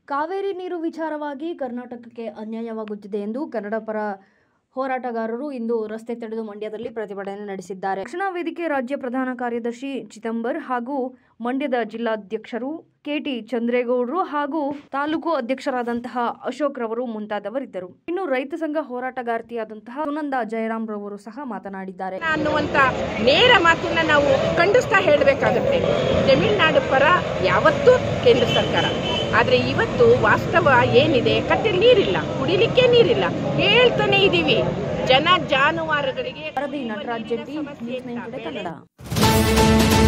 ಕಾವೇರಿ ನೀರು ವಿಚಾರವಾಗಿ ಕರ್ನಾಟಕಕ್ಕೆ ಅನ್ಯಾಯವಾಗುತ್ತಿದೆ ಎಂದು ಕನ್ನಡ ಪರ ಹೋರಾಟಗಾರರು ಇಂದು ರಸ್ತೆ ತಡೆದು ಮಂಡ್ಯದಲ್ಲಿ ಪ್ರತಿಭಟನೆ ನಡೆಸಿದ್ದಾರೆ ರಕ್ಷಣಾ ವೇದಿಕೆ ರಾಜ್ಯ ಪ್ರಧಾನ ಕಾರ್ಯದರ್ಶಿ ಚಿದಂಬರ್ ಹಾಗೂ ಮಂಡ್ಯದ ಜಿಲ್ಲಾಧ್ಯಕ್ಷರು ಕೆಟಿ ಚಂದ್ರೇಗೌಡರು ಹಾಗೂ ತಾಲೂಕು ಅಧ್ಯಕ್ಷರಾದಂತಹ ಅಶೋಕ್ ರವರು ಮುಂತಾದವರಿದ್ದರು ಇನ್ನು ರೈತ ಸಂಘ ಹೋರಾಟಗಾರ್ತಿಯಾದಂತಹ ಸುನಂದ ಜಯರಾಮ್ ರವರು ಸಹ ಮಾತನಾಡಿದ್ದಾರೆ ಅನ್ನುವಂತ ನೇರ ಮಾತನ್ನ ನಾವು ಖಂಡಿಸ್ತಾ ಹೇಳಬೇಕಾಗುತ್ತೆ ತಮಿಳುನಾಡು ಪರ ಯಾವತ್ತೂ ಕೇಂದ್ರ ಸರ್ಕಾರ ಆದ್ರೆ ಇವತ್ತು ವಾಸ್ತವ ಏನಿದೆ ಕಟ್ಟೆ ನೀರಿಲ್ಲ ಕುಡಿಲಿಕ್ಕೆ ನೀರಿಲ್ಲ ಹೇಳ್ತಾನೆ ಇದೀವಿ ಜನ ಜಾನುವಾರುಗಳಿಗೆ ವರದಿ ನಟರಾಜ್ ಜೆಟ್ಟಿ ಸಮಸ್ಯೆ ನ್ಯೂಸ್ ನೈನ್ ಕಡೆ ಇಲ್ಲ. ಕನ್ನಡ